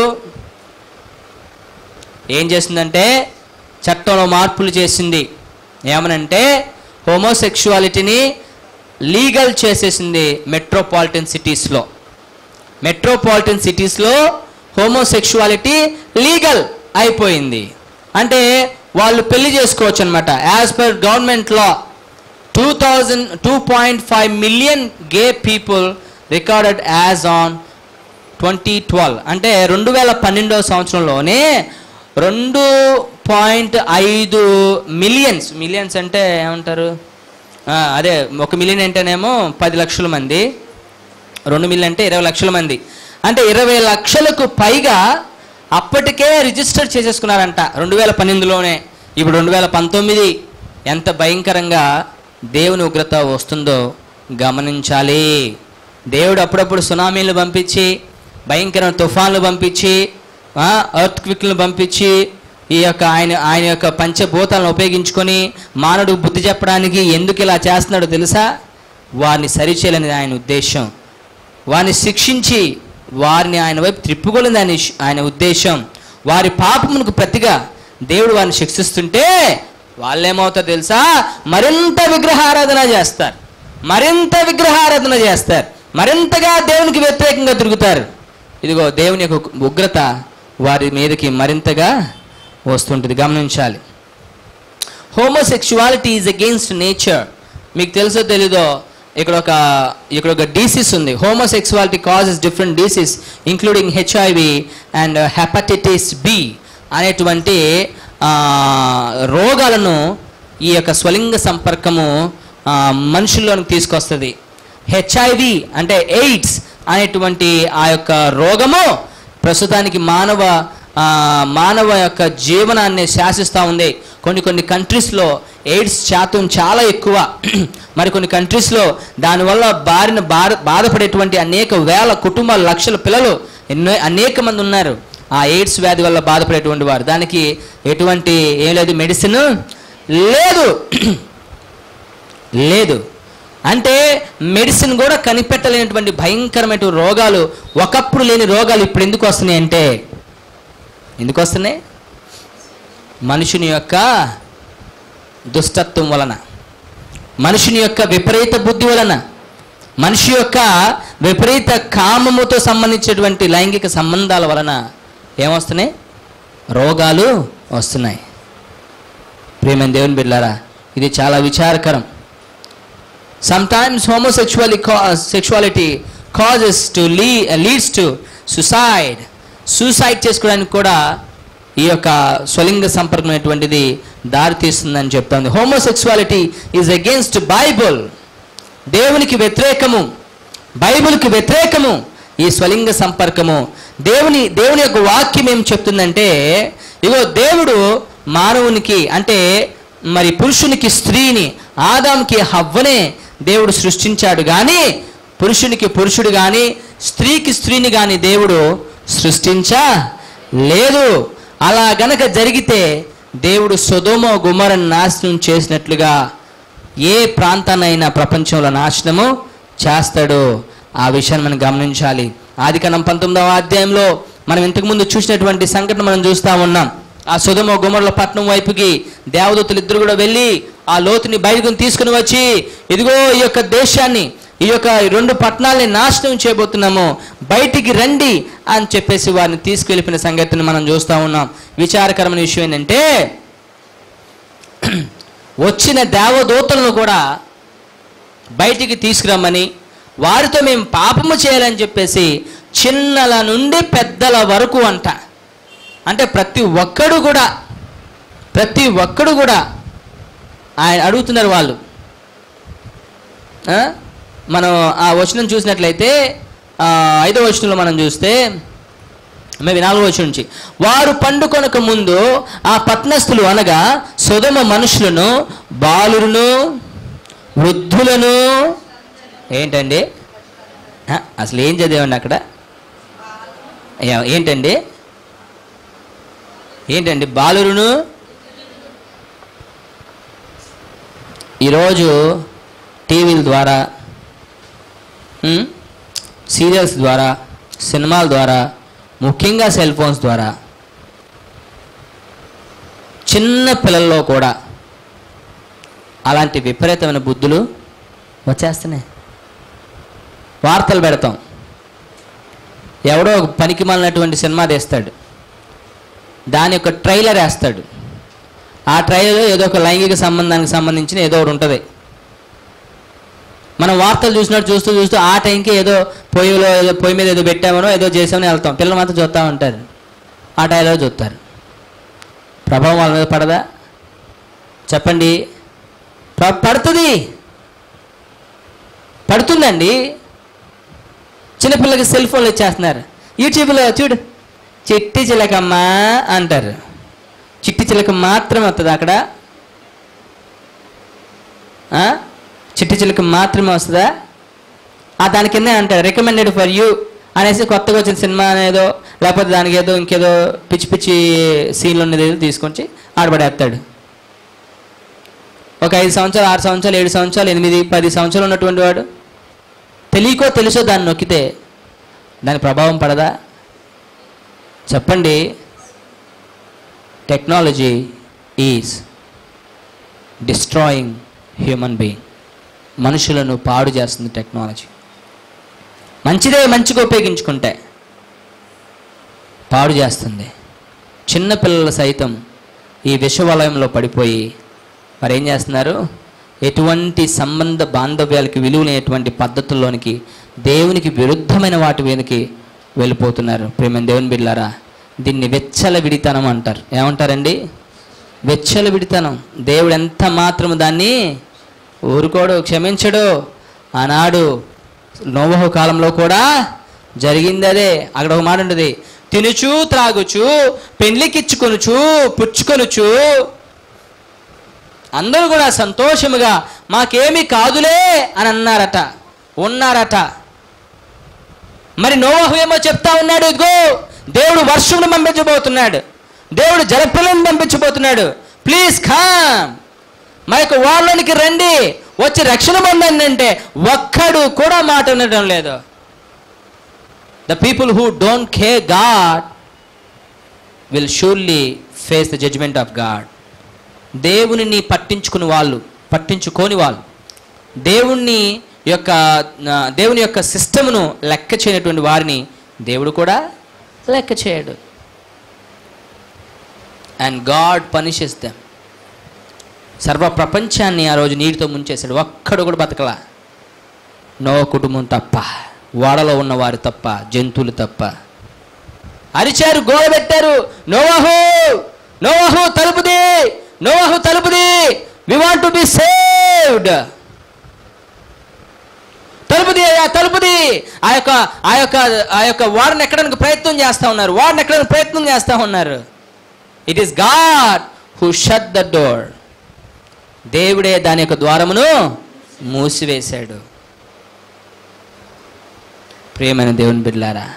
ఏం చేసిందంటే చట్టంలో మార్పులు చేసింది ఏమనంటే హోమోసెక్షువాలిటీని లీగల్ చేసేసింది మెట్రోపాలిటన్ సిటీస్లో మెట్రోపాలిటన్ సిటీస్లో హోమోసెక్షువాలిటీ లీగల్ అయిపోయింది అంటే వాళ్ళు పెళ్లి చేసుకోవచ్చు అనమాట as per government law two thousand two point five million gay people recorded as on twenty twelve అంటే రెండు వేల పన్నెండవ సంవత్సరంలోనే రెండు పాయింట్ ఐదు మిలియన్స్ మిలియన్స్ అంటే ఏమంటారు ఆ, అదే ఒక మిలియన్ అంటేనేమో పది లక్షల మంది రెండు మిలియన్ అంటే ఇరవై లక్షల మంది అంటే ఇరవై లక్షలకు పైగా అప్పటికే రిజిస్టర్ చేసేసుకున్నారంట రెండు వేల పన్నెండులోనే ఇప్పుడు రెండు వేల పంతొమ్మిది ఎంత భయంకరంగా దేవుని ఉగ్రత వస్తుందో గమనించాలి దేవుడు అప్పుడప్పుడు సునామీలు పంపించి భయంకరమైన తుఫాన్లు పంపించి ఎర్త్ క్విక్లను పంపించి ఈ యొక్క ఆయన ఆయన యొక్క పంచభూతాలను ఉపయోగించుకొని మానవుడు బుద్ధి చెప్పడానికి ఎందుకు ఇలా చేస్తున్నాడో తెలుసా వారిని సరిచేయాలని ఆయన ఉద్దేశం వారిని శిక్షించి వారిని ఆయన వైపు త్రిప్పుకోలేని ఆయన ఆయన ఉద్దేశం వారి పాపమునకు ప్రతిగా దేవుడు వారిని శిక్షిస్తుంటే వాళ్ళేమవుతారు తెలుసా మరింత విగ్రహారాధన చేస్తారు మరింత విగ్రహారాధన చేస్తారు మరింతగా దేవునికి వ్యతిరేకంగా తిరుగుతారు ఇదిగో దేవుని యొక్క ఉగ్రత వారి మీదకి మరింతగా వస్తుంటుంది గమనించాలి హోమోసెక్షువాలిటీ ఈజ్ అగెయిన్స్ట్ నేచర్ మీకు తెలుసో తెలీదో ఇక్కడ ఒక ఇక్కడ ఒక డిసీజ్ ఉంది homosexuality causes different disease including HIV and hepatitis B అనేటువంటి ఆ, రోగాలను ఈ యొక్క స్వలింగ సంపర్కము ఆ, మనుషుల్లోనికి తీసుకొస్తుంది హెచ్ఐవి అంటే ఎయిడ్స్ అనేటువంటి ఆ యొక్క రోగము ప్రస్తుతానికి మానవ ఆ, మానవ యొక్క జీవనాన్ని శాసిస్తూ ఉంది కొన్ని కొన్ని కంట్రీస్లో ఎయిడ్స్ శాతం చాలా ఎక్కువ మరి కొన్ని కంట్రీస్లో దానివల్ల బారిన బాధ బాధపడేటువంటి అనేక వేల కుటుంబాలు లక్షల పిల్లలు ఎన్నో అనేక మంది ఉన్నారు ఆ ఎయిడ్స్ వ్యాధి వల్ల బాధపడేటువంటి వారు దానికి ఎటువంటి ఏం లేదు మెడిసిన్ లేదు లేదు అంటే మెడిసిన్ కూడా కనిపెట్టలేనటువంటి భయంకరమైన రోగాలు ఒకప్పుడు లేని రోగాలు ఇప్పుడు ఎందుకు వస్తున్నాయి అంటే ఎందుకు వస్తున్నాయి మనుషుని యొక్క దుష్టత్వం వలన మనుషుని యొక్క విపరీత బుద్ధి వలన మనిషి యొక్క విపరీత కామముతో సంబంధించినటువంటి లైంగిక సంబంధాల వలన ఏమొస్తున్నాయి రోగాలు వస్తున్నాయి ప్రేమ దేవుని బిడ్డారా ఇది చాలా విచారకరం sometimes homosexually sexuality causes to లీ లీడ్స్ టు సుసైడ్ సూసైడ్ చేసుకోవడానికి కూడా ఈ యొక్క స్వలింగ సంపర్కం అనేటువంటిది దారి తీస్తుందని చెప్తుంది హోమోసెక్షువాలిటీ ఈజ్ అగేన్స్ట్ బైబుల్ దేవునికి వ్యతిరేకము బైబిల్కి వ్యతిరేకము ఈ స్వలింగ సంపర్కము దేవుని దేవుని యొక్క వాక్యం ఏం చెప్తుందంటే ఇగో దేవుడు మానవునికి అంటే మరి పురుషునికి స్త్రీని ఆదాంకి హవ్వనే దేవుడు సృష్టించాడు కానీ పురుషునికి పురుషుడు కానీ స్త్రీకి స్త్రీని కానీ దేవుడు సృష్టించా లేదు అలా గనక జరిగితే దేవుడు సొదోమ గుమరని నాశనం చేసినట్లుగా ఏ ప్రాంతాన్నైనా ప్రపంచంలో నాశనము చేస్తాడు ఆ విషయాన్ని మనం గమనించాలి ఆది కనం పంతొమ్మిదవ అధ్యాయంలో మనం ఇంతకుముందు చూసినటువంటి సంఘటన మనం చూస్తూ ఉన్నాం ఆ సుధమ గుమరుల పట్నం వైపుకి దేవదూతలు ఇద్దరు కూడా వెళ్ళి ఆ లోతుని బయటకు తీసుకుని వచ్చి ఇదిగో ఈ యొక్క దేశాన్ని ఈ యొక్క ఈ రెండు పట్టణాలని నాశనం చేయబోతున్నాము బయటికి రండి అని చెప్పేసి వారిని తీసుకెళ్ళిపోయిన సంగతిని మనం చూస్తూ ఉన్నాం విచారకరమైన విషయం ఏంటంటే వచ్చిన దేవదూతలను కూడా బయటికి తీసుకురమ్మని వారితో మేము పాపము చేయాలని చెప్పేసి చిన్నల నుండి పెద్దల వరకు అంట అంటే ప్రతి ఒక్కడు కూడా ప్రతి ఒక్కడు కూడా ఆయన అడుగుతున్నారు వాళ్ళు ఆ? మనం ఆ వచనం చూసినట్లయితే ఆ, ఐదో వచనంలో మనం చూస్తే మేబీ నాలుగో వచ్చిన నుంచి వారు పండుకొనక ముందు ఆ పట్నస్థులు అనగా సుధమ మనుషులను బాలులను వృద్ధులను ఏంటండి ఆ, అసలు ఏం చదివండి అక్కడ ఏ- ఏంటండి ఏంటండి బాలురును ఈరోజు టీవీల ద్వారా ఉమ్, సీరియల్స్ ద్వారా సినిమాల ద్వారా ముఖ్యంగా సెల్ ఫోన్స్ ద్వారా చిన్న పిల్లల్లో కూడా అలాంటి విపరీతమైన బుద్ధులు వచ్చేస్తున్నాయి వార్తలు పెడతాం ఎవడో ఒక పనికి మాలినటువంటి సినిమా తీస్తాడు దాని యొక్క ట్రైలర్ వేస్తాడు ఆ ట్రైలర్ ఏదో ఒక లైంగిక సంబంధానికి సంబంధించిన ఏదో ఒకటి ఉంటుంది మనం వార్తలు చూసినట్టు చూస్తూ చూస్తూ ఆ టైంకి ఏదో పొయ్యిలో ఏదో పొయ్యి మీద ఏదో పెట్టామనో ఏదో చేసామని వెళ్తాం పిల్లలు మాత్రం చూస్తూ ఉంటారు ఆ టైంలో చూస్తారు ప్రభావం వాళ్ళ మీద పడదా చెప్పండి ప- పడుతుంది పడుతుందండి చిన్నపిల్లలకి సెల్ ఫోన్లు ఇచ్చేస్తున్నారు యూట్యూబ్లో చూడు చిట్టి చిలకమ్మ అంటారు చిట్టి చిలక మాత్రమే వస్తుంది అక్కడ ఆ? చిట్టి చిలక మాత్రమే వస్తుందా ఆ దాని కింద అంటారు రికమెండెడ్ ఫర్ యూ అనేసి కొత్తగా వచ్చిన సినిమా అనేదో లేకపోతే దానికి ఏదో ఇంకేదో పిచ్చి పిచ్చి సీన్లు ఉన్నది ఏదో తీసుకొచ్చి ఆడబడేస్తాడు ఒక ఐదు సంవత్సరాలు ఆరు సంవత్సరాలు ఏడు సంవత్సరాలు ఎనిమిది పది సంవత్సరాలు ఉన్నటువంటి వాడు తెలియకో తెలుసో దాన్ని నొక్కితే దాని ప్రభావం పడదా చెప్పండి technology is destroying human being మనుషులను పాడు చేస్తుంది టెక్నాలజీ మంచిదే మంచిగా ఉపయోగించుకుంటే పాడు చేస్తుంది చిన్నపిల్లలు సైతం ఈ విషవలయంలో పడిపోయి మరి ఏం చేస్తున్నారు ఎటువంటి సంబంధ బాంధవ్యాలకి విలువలేనటువంటి పద్ధతుల్లోనికి దేవునికి విరుద్ధమైన వాటి మీదకి వెళ్ళిపోతున్నారు ప్రేమ దేవుని బిడ్డారా దీన్ని వెచ్చల విడితనం అంటారు ఏమంటారండి వెచ్చల విడితనం దేవుడు ఎంత మాత్రం దాన్ని ఊరుకోడు క్షమించడు ఆనాడు నోవహు కాలంలో కూడా జరిగింది అదే అక్కడ ఒక మాట ఉంటుంది తినుచు త్రాగుచు పెండ్లికిచ్చుకొనుచు పుచ్చుకొనుచు అందరూ కూడా సంతోషముగా మాకేమీ కాదులే అని అన్నారట ఉన్నారట మరి నోవహు ఏమో చెప్తా ఉన్నాడు ఇదిగో దేవుడు వర్షమును పంపించబోతున్నాడు దేవుడు జలపిల్లను పంపించబోతున్నాడు ప్లీజ్ కామ్ మా యొక్క వాళ్ళనికి రండి వచ్చి రక్షణ పొందండి అంటే ఒక్కడు కూడా మాట వినడం లేదు the people who don't care God will surely face the judgement of God దేవునిని పట్టించుకుని వాళ్ళు పట్టించుకోని వాళ్ళు దేవుణ్ణి యొక్క ఆ, దేవుని యొక్క సిస్టమును లెక్క చేయనటువంటి వారిని దేవుడు కూడా లెక్క చేయడు అండ్ గాడ్ పనిషెస్ దెమ్ సర్వ ప్రపంచాన్ని ఆ రోజు నీటితో ముంచేశాడు ఒక్కడు కూడా బతకలా నో కుటుంబం తప్ప వాడలో ఉన్నవారు తప్ప జంతువులు తప్ప అరిచారు గోడ పెట్టారు నోవాహు నోవాహు తలుపుది నోవాహు తలుపుది we want to be saved తలుపుది అయ్యా తలుపుది ఆ యొక్క ఆ యొక్క ఆ యొక్క వాడిని ఎక్కడానికి ప్రయత్నం చేస్తా ఉన్నారు వాడిని ఎక్కడానికి ప్రయత్నం చేస్తా ఉన్నారు it is God who shut the door దేవుడే దాని యొక్క ద్వారమును మూసివేశాడు ప్రియమైన దేవుని బిడ్లారా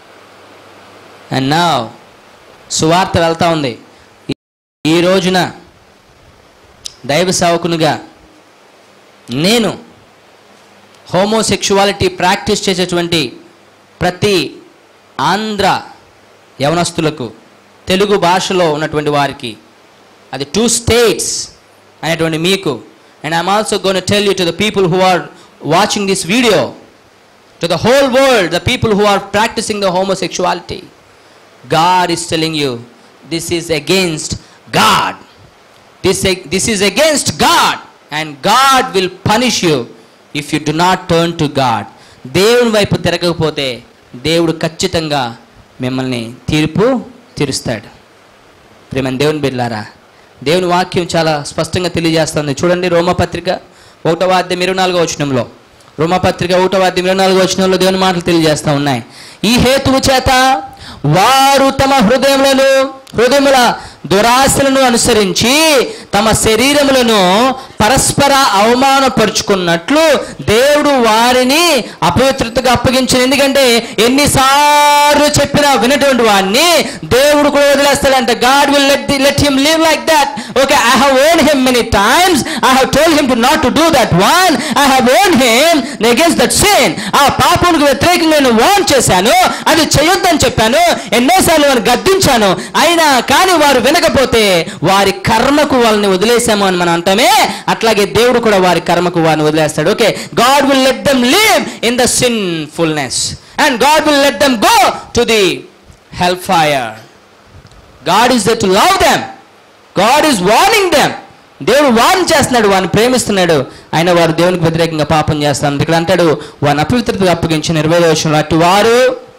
అండ్ నా సువార్త వెళ్తా ఉంది ఈ- ఈ రోజున దైవ సేవకునిగా నేను హోమోసెక్షువాలిటీ ప్రాక్టీస్ చేసేటువంటి ప్రతి ఆంధ్ర యవనస్తులకు తెలుగు భాషలో ఉన్నటువంటి వారికి అది టూ స్టేట్స్ అనేటువంటి మీకు and I'm also gonna tell you to the people who are watching this video to the whole world the people who are practising the homosexuality God is telling you this is against God. This, this is against God and God will punish you if you do not turn to God. దేవుని వైపు తిరగకపోతే దేవుడు ఖచ్చితంగా మిమ్మల్ని తీర్పు తీరుస్తాడు ప్రేమ దేవుని బిడ్లారా దేవుని వాక్యం చాలా స్పష్టంగా తెలియజేస్తుంది చూడండి రోమపత్రిక ఒకటో వాద్యం ఇరవై నాలుగో వచనంలో రోమపత్రిక ఒకటో వాద్యం ఇరవై నాలుగో వచనంలో దేవుని మాటలు తెలియజేస్తూ ఉన్నాయి ఈ హేతువు చేత వారు తమ హృదయములను హృదయముల దురాశలను అనుసరించి తమ శరీరములను పరస్పర అవమానపరుచుకున్నట్లు దేవుడు వారిని అపవిత్రతగా అప్పగించిన ఎందుకంటే ఎన్నిసార్లు చెప్పినా వినటువంటి వాడిని దేవుడు కూడా వదిలేస్తాడంట God will let the let him live like that okay I have own him many times I have told him to not to do that one I have own him against that sin ఆ పాపమునికి వ్యతిరేకంగా నేను warn చేశాను అది చేయొద్దని చెప్పాను ఎన్నోసార్లు వారిని గద్దించాను అయినా కానీ వారు వినకపోతే వారి కర్మకు వాళ్ళని వదిలేసాము అని మనం అంటామే అట్లాగే దేవుడు కూడా వారి కర్మకు వారిని వదిలేస్తాడు okay God will let them live in the sinfulness and God will let them go to the hell fire God is the to love them God is warning them దేవుడు వార్న్ చేస్తున్నాడు వారిని ప్రేమిస్తున్నాడు ఆయన వారు దేవునికి వ్యతిరేకంగా పాపం చేస్తాను ఇక్కడ అంటాడు వారిని అపవిత్రతగా అప్పగించిన ఇరవై విషయంలో అటు వారు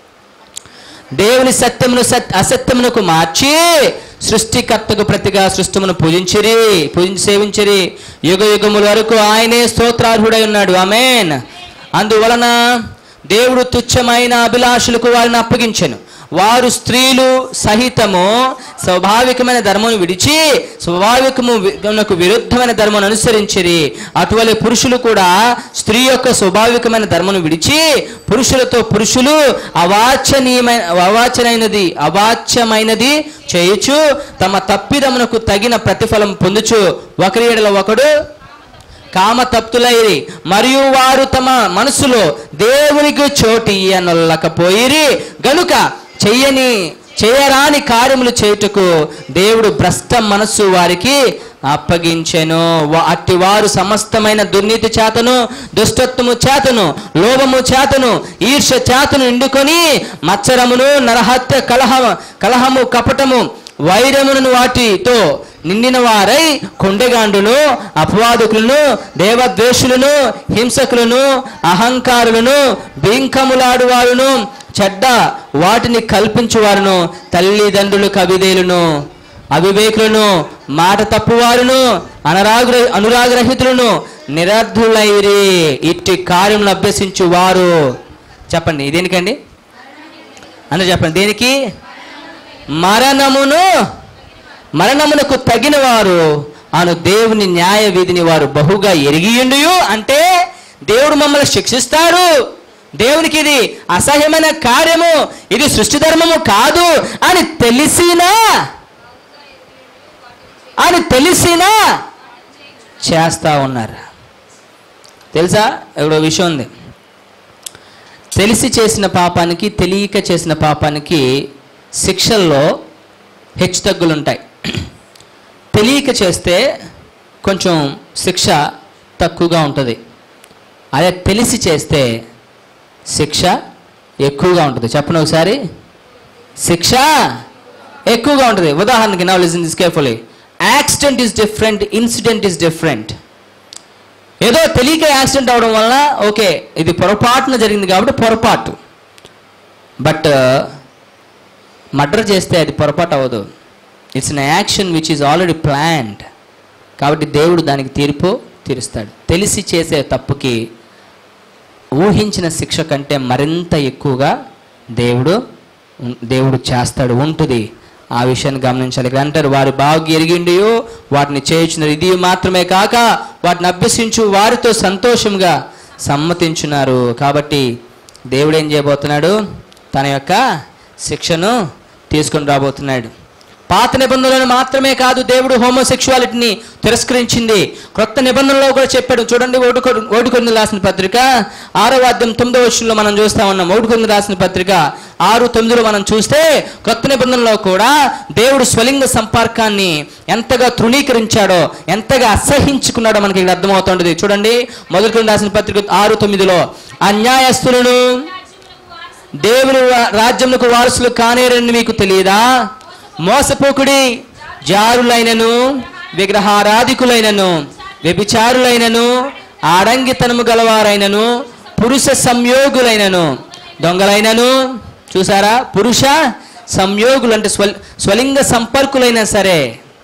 దేవుని సత్యమును సత్ అసత్యమునకు మార్చి సృష్టికర్తకు ప్రతిగా సృష్టమును పూజించిరి పూజించి సేవించిరి యుగ యుగముల వరకు ఆయనే స్తోత్రార్హుడై ఉన్నాడు ఆమెన్ అందువలన దేవుడు తుచ్చమైన అభిలాషులకు వారిని అప్పగించెను వారు స్త్రీలు సహితము స్వాభావికమైన ధర్మను విడిచి స్వాభావికము వి- విరుద్ధమైన ధర్మను అనుసరించిరి అటువలే పురుషులు కూడా స్త్రీ యొక్క స్వాభావికమైన ధర్మను విడిచి పురుషులతో పురుషులు అవాచనీయమైన అవాచనైనది అవాచ్యమైనది చేయుచు తమ తప్పిదమునకు తగిన ప్రతిఫలం పొందుచు ఒకరి ఎడల ఒకడు కామ తప్తులైరి మరియు వారు తమ మనసులో దేవునికి చోటు ఇయ్యనొల్లకపోయిరి గనుక చెయ్యని చేయరాని కార్యములు చేయుటకు దేవుడు భ్రష్ట మనస్సు వారికి అప్పగించెను వా- అట్టి వారు సమస్తమైన దుర్నీతి చేతను దుష్టత్వము చేతను లోభము చేతను ఈర్ష చేతను నిండుకొని మత్సరమును నరహత్య కలహము కలహము కపటము వైరమును వాటితో నిండిన వారై కొండెగాండును అపవాదుకులను దేవద్వేషులను హింసకులను అహంకారులను బింకములాడు వారును చెడ్డ వాటిని కల్పించువారును తల్లిదండ్రులు కవిదేలును అవివేకులను మాట తప్పువారును అనరాగ్ర అనురాగరహితులను నిరర్ధులైరి ఇట్టి కార్యములు అభ్యసించు వారు చెప్పండి దేనికండి అందరూ చెప్పండి దేనికి మరణమును మరణమునకు తగిన వారు అను దేవుని న్యాయ విధిని వారు బహుగా ఎరిగియుండియు అంటే దేవుడు మమ్మల్ని శిక్షిస్తాడు దేవునికి ఇది అసహ్యమైన కార్యము ఇది సృష్టి ధర్మము కాదు అని తెలిసినా అని తెలిసినా చేస్తా ఉన్నారు తెలుసా ఇక్కడ విషయం ఉంది తెలిసి చేసిన పాపానికి తెలియక చేసిన పాపానికి శిక్షల్లో హెచ్చుతగ్గులు ఉంటాయి తెలియక చేస్తే కొంచెం శిక్ష తక్కువగా ఉంటుంది అదే తెలిసి చేస్తే శిక్ష ఎక్కువగా ఉంటుంది చెప్పండి ఒకసారి శిక్ష ఎక్కువగా ఉంటుంది ఉదాహరణకి నా listen this carefully accident is different incident is different ఏదో తెలియక యాక్సిడెంట్ అవడం వల్ల ఓకే ఇది పొరపాటున జరిగింది కాబట్టి పొరపాటు బట్ మర్డర్ చేస్తే అది పొరపాటు అవ్వదు it's an action which is already planned కాబట్టి దేవుడు దానికి తీర్పు తీరుస్తాడు తెలిసి చేసే తప్పుకి ఊహించిన శిక్ష కంటే మరింత ఎక్కువగా దేవుడు ఉన్- దేవుడు చేస్తాడు ఉంటుంది ఆ విషయాన్ని గమనించాలి ఇక్కడ అంటారు వారు బాగా ఎరిగిండియో వాటిని చేయించున్నారు ఇది మాత్రమే కాక వాటిని అభ్యసించు వారితో సంతోషంగా సమ్మతించున్నారు కాబట్టి దేవుడు ఏం చేయబోతున్నాడు తన యొక్క శిక్షను తీసుకొని రాబోతున్నాడు పాత నిబంధనలను మాత్రమే కాదు దేవుడు హోమోసెక్షువాలిటీని తిరస్కరించింది క్రొత్త నిబంధనలో కూడా చెప్పాడు చూడండి ఓటుకొడు ఓటుకొంది రాసిన పత్రిక ఆరో అధ్యాయం తొమ్మిదో వచ్చంలో మనం చూస్తా ఉన్నాం ఓటుకొంది రాసిన పత్రిక ఆరు తొమ్మిదిలో మనం చూస్తే క్రొత్త నిబంధనలో కూడా దేవుడు స్వలింగ సంపర్కాన్ని ఎంతగా తృణీకరించాడో ఎంతగా అసహించుకున్నాడో మనకి ఇక్కడ అర్థమవుతుంటుంది చూడండి మొదటి రాసిన పత్రిక ఆరు తొమ్మిదిలో అన్యాయస్తులను దేవుని రా- రాజ్యమునకు వారసులు కానేరని మీకు తెలియదా మోసపోకుడి జారులైనను విగ్రహారాధికులైనను వ్యభిచారులైనను ఆడంగితనము గలవారైనను పురుష సంయోగులైనను దొంగలైనను చూసారా పురుష సంయోగులు అంటే స్వల్ స్వలింగ సంపర్కులైనా సరే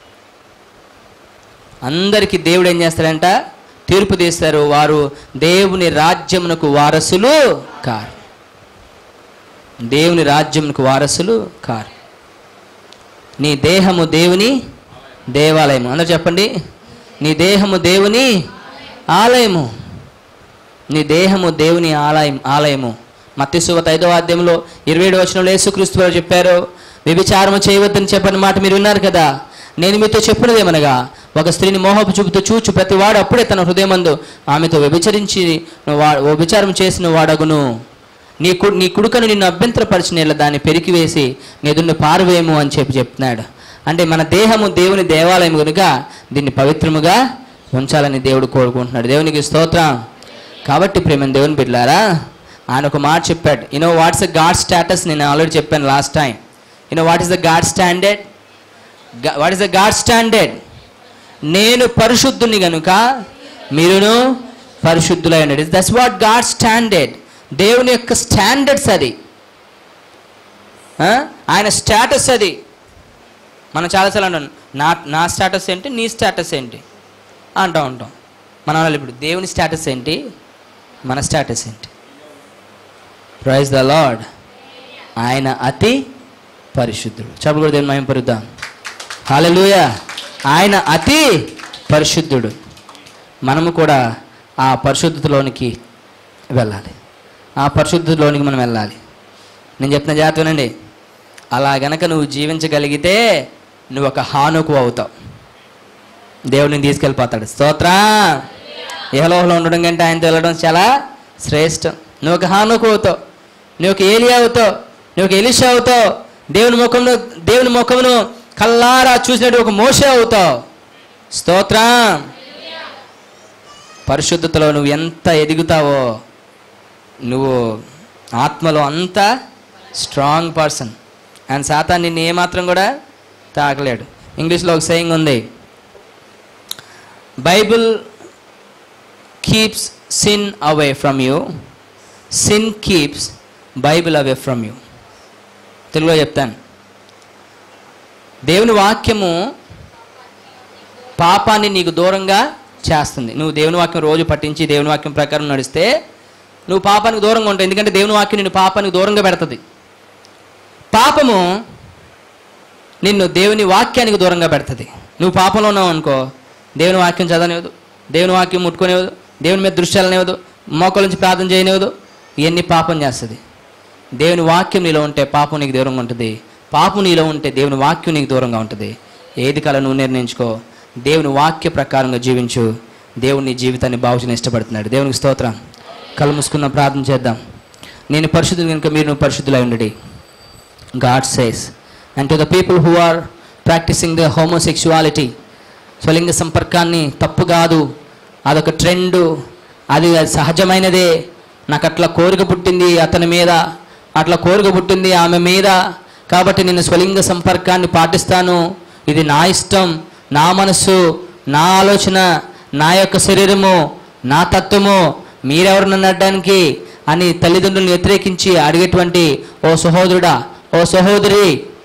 అందరికీ దేవుడు ఏం చేస్తాడంట తీర్పు తీస్తారు వారు దేవుని రాజ్యమునకు వారసులు కారు దేవుని రాజ్యమునకు వారసులు కారు నీ దేహము దేవుని దేవాలయము అందరూ చెప్పండి నీ దేహము దేవుని ఆలయము నీ దేహము దేవుని ఆలయం ఆలయము మత్స్సువత ఐదో అధ్యాయంలో ఇరవై ఏడు వచనంలో యేసుక్రీస్తు వారు చెప్పారు వ్యభిచారము చేయవద్దని చెప్పని మాట మీరు విన్నారు కదా నేను మీతో చెప్పినదేమనగా ఒక స్త్రీని మోహపు చూపుతూ చూచు ప్రతి వాడు అప్పుడే తన హృదయమందు ఆమెతో వ్యభిచరించి వా వ్యభిచారం చేసిన వాడగును నీ కు నీ కుడుకను నిన్ను అభ్యంతరపరిచిన దాన్ని పెరికివేసి నిధుని పారవేయము అని చెప్పి చెప్తున్నాడు అంటే మన దేహము దేవుని దేవాలయం కనుక దీన్ని పవిత్రముగా ఉంచాలని దేవుడు కోరుకుంటున్నాడు దేవునికి స్తోత్రం కాబట్టి ప్రేమ దేవుని బిడ్డలారా ఆయన ఒక మాట చెప్పాడు you know what's the God status నేను ఆల్రెడీ చెప్పాను last time you know what is the God standard what is the God standard నేను పరిశుద్ధుని గనుక మీరును పరిశుద్ధులై ఉండండి దట్స్ వాట్ గాడ్ స్టాండర్డ్ దేవుని యొక్క స్టాండర్డ్స్ అది ఆ? ఆయన స్టేటస్ అది మనం చాలాసార్లు అంటాం నా నా స్టేటస్ ఏంటి నీ స్టేటస్ ఏంటి అంటూ ఉంటాం మనం అనాలి ఇప్పుడు దేవుని స్టేటస్ ఏంటి మన స్టేటస్ ఏంటి ప్రైజ్ ద లార్డ్ ఆయన అతి పరిశుద్ధుడు చెప్పు కూడా దేవుని మహిమ పరుద్దాం హాలెలూయ ఆయన అతి పరిశుద్ధుడు మనము కూడా ఆ పరిశుద్ధతలోనికి వెళ్ళాలి ఆ పరిశుద్ధతలోనికి మనం వెళ్ళాలి నేను చెప్తున్న జాగ్రత్త వినండి అలా గనక నువ్వు జీవించగలిగితే నువ్వు ఒక హానుకు అవుతావు దేవుడిని తీసుకెళ్ళిపోతాడు స్తోత్ర ఇహలోహలో ఉండడం కంటే ఆయనతో వెళ్ళడం చాలా శ్రేష్టం నువ్వు ఒక హానుకు అవుతావు నువ్వు ఒక ఏలియా అవుతావు నువ్వు ఒక ఎలిషా అవుతావు దేవుని ముఖమును దేవుని ముఖమును కల్లారా చూసినట్టు ఒక మోసే అవుతావు స్తోత్రం పరిశుద్ధతలో నువ్వు ఎంత ఎదుగుతావో నువ్వు ఆత్మలో అంత స్ట్రాంగ్ పర్సన్ అండ్ సాతాన్ నిన్ను ఏమాత్రం కూడా తాకలేడు ఇంగ్లీష్లో ఒక సేయింగ్ ఉంది Bible keeps sin away from you sin keeps Bible away from you తెలుగులో చెప్తాను దేవుని వాక్యము పాపాన్ని నీకు దూరంగా చేస్తుంది నువ్వు దేవుని వాక్యం రోజు పట్టించి దేవుని వాక్యం ప్రకారం నడిస్తే నువ్వు పాపానికి దూరంగా ఉంటావు ఎందుకంటే దేవుని వాక్యం నిన్ను పాపానికి దూరంగా పెడుతుంది పాపము నిన్ను దేవుని వాక్యానికి దూరంగా పెడుతుంది నువ్వు పాపంలో ఉన్నావు అనుకో దేవుని వాక్యం చదవనివ్వదు దేవుని వాక్యం ముట్టుకునేవదు దేవుని మీద దృష్టి వెళ్ళనివ్వదు మోకల నుంచి ప్రార్థన చేయనివ్వదు ఇవన్నీ పాపం చేస్తుంది దేవుని వాక్యం నీలో ఉంటే పాపం నీకు దూరంగా ఉంటుంది పాపం నీలో ఉంటే దేవుని వాక్యం నీకు దూరంగా ఉంటుంది ఏది కల నువ్వు నిర్ణయించుకో దేవుని వాక్య ప్రకారంగా జీవించు దేవుని నీ జీవితాన్ని బాగు చేయని ఇష్టపడుతున్నాడు దేవునికి స్తోత్రం కళ్ళు మూసుకున్న ప్రార్థన చేద్దాం నేను పరిశుద్ధులు కనుక మీరు నువ్వు పరిశుద్ధులై ఉండండి God says, and to the people who are practicing the homosexuality, స్వలింగ సంపర్కాన్ని తప్పు కాదు అదొక ట్రెండ్ అది సహజమైనదే నాకు అట్లా కోరిక పుట్టింది అతని మీద అట్లా కోరిక పుట్టింది ఆమె మీద కాబట్టి నేను స్వలింగ సంపర్కాన్ని పాటిస్తాను ఇది నా ఇష్టం నా మనస్సు నా ఆలోచన నా యొక్క శరీరము నా తత్వము మీరెవరు నన్ను అడ్డానికి అని తల్లిదండ్రులను వ్యతిరేకించి అడిగేటువంటి ఓ సహోదరుడా ఓ సహోదరి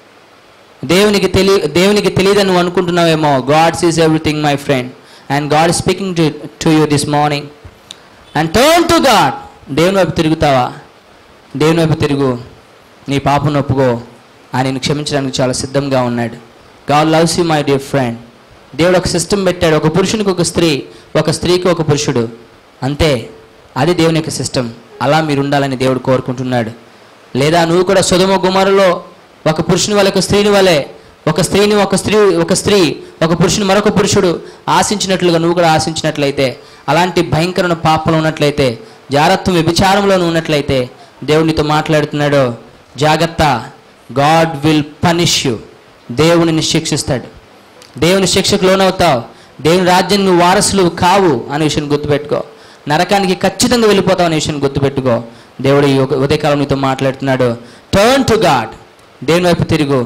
దేవునికి తెలి దేవునికి తెలియదని నువ్వు అనుకుంటున్నావేమో God sees everything my friend and God speaking to to you this morning and turn to God దేవుని వైపు తిరుగుతావా దేవుని వైపు తిరుగు నీ పాపను ఒప్పుకో ఆయన క్షమించడానికి చాలా సిద్ధంగా ఉన్నాడు God loves you my dear friend దేవుడు ఒక సిస్టమ్ పెట్టాడు ఒక పురుషునికి ఒక స్త్రీ ఒక స్త్రీకి ఒక పురుషుడు అంతే అది దేవుని యొక్క సిస్టమ్ అలా మీరు ఉండాలని దేవుడు కోరుకుంటున్నాడు లేదా నువ్వు కూడా సుధమ గుమరులో ఒక పురుషుని వలె ఒక స్త్రీని వలె ఒక స్త్రీని ఒక స్త్రీ ఒక స్త్రీ ఒక పురుషుని మరొక పురుషుడు ఆశించినట్లుగా నువ్వు కూడా ఆశించినట్లయితే అలాంటి భయంకరమైన పాపంలో ఉన్నట్లయితే జారత్వం వ్యభిచారంలో నువ్వు ఉన్నట్లయితే దేవుడు నీతో మాట్లాడుతున్నాడు జాగ్రత్త గాడ్ విల్ పనిష్ యూ దేవునిని శిక్షిస్తాడు దేవుని శిక్షకు లోనవుతావు దేవుని రాజ్యం నువ్వు వారసులు కావు అనే విషయం గుర్తుపెట్టుకో నరకానికి ఖచ్చితంగా వెళ్ళిపోతావు అనే విషయం గుర్తుపెట్టుకో దేవుడు ఈ ఉ- ఉదయకాలం నీతో మాట్లాడుతున్నాడు టర్న్ టు గాడ్ దేవుని వైపు తిరుగు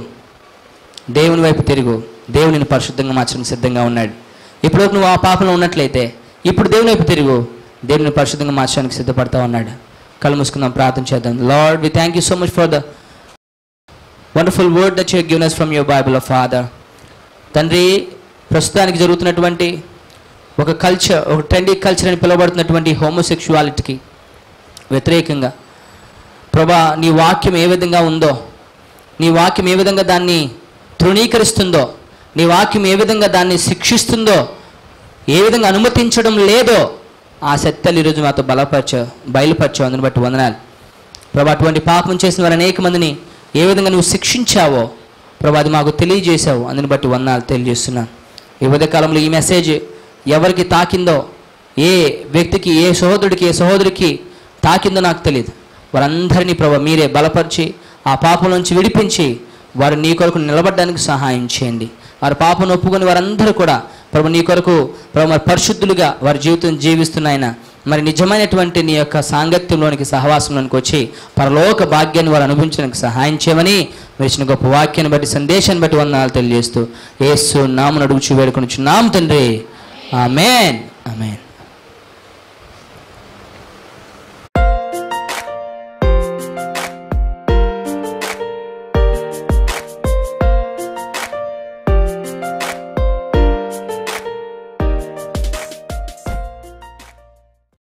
దేవుని వైపు తిరుగు దేవునిని పరిశుద్ధంగా మార్చడానికి సిద్ధంగా ఉన్నాడు ఇప్పుడు నువ్వు ఆ పాపంలో ఉన్నట్లయితే ఇప్పుడు దేవుని వైపు తిరుగు దేవుని పరిశుద్ధంగా మార్చడానికి సిద్ధపడతా ఉన్నాడు కళ్ళు మూసుకుందాం ప్రార్థన చేద్దాం Lord we thank you so much for the wonderful word that you given us from your Bible of father తండ్రి ప్రస్తుతానికి జరుగుతున్నటువంటి ఒక కల్చర్ ఒక ట్రెండీ కల్చర్ అని పిలువబడుతున్నటువంటి హోమోసెక్షువాలిటీకి వ్యతిరేకంగా ప్రభా నీ వాక్యం ఏ విధంగా ఉందో నీ వాక్యం ఏ విధంగా దాన్ని తృణీకరిస్తుందో నీ వాక్యం ఏ విధంగా దాన్ని శిక్షిస్తుందో ఏ విధంగా అనుమతించడం లేదో ఆ సత్యాలు ఈరోజు మాతో బలపరచో బయలుపరచో అందుని బట్టి వందనాలు ప్రభా అటువంటి పాపం చేసిన వారు అనేక మందిని ఏ విధంగా నువ్వు శిక్షించావో ప్రభా అది మాకు తెలియజేశావు అందుని బట్టి వందనాలు తెలియజేస్తున్నాను ఈ ఉదయకాలంలో ఈ మెసేజ్ ఎవరికి తాకిందో ఏ వ్యక్తికి ఏ సహోదరుడికి ఏ సహోదరికి తాకిందో నాకు తెలియదు వారందరినీ ప్రభా మీరే బలపరిచి ఆ పాపం నుంచి విడిపించి వారు నీ కొరకు నిలబడడానికి సహాయం చేయండి వారి పాపను ఒప్పుకొని వారందరూ కూడా ప్రభు నీ కొరకు ప్రభు మరి పరిశుద్ధులుగా వారి జీవితం జీవిస్తున్నాయన మరి నిజమైనటువంటి నీ యొక్క సాంగత్యంలోనికి సహవాసంలోనికి వచ్చి పరలోక భాగ్యాన్ని వారు అనుభవించడానికి సహాయం చేయమని వేసిన గొప్ప వాక్యాన్ని బట్టి సందేశాన్ని బట్టి వందనాలు తెలియజేస్తూ ఏసు నామను అడుగుచు వేడుకొని నామ తండ్రి ఆమెన్ ఆమెన్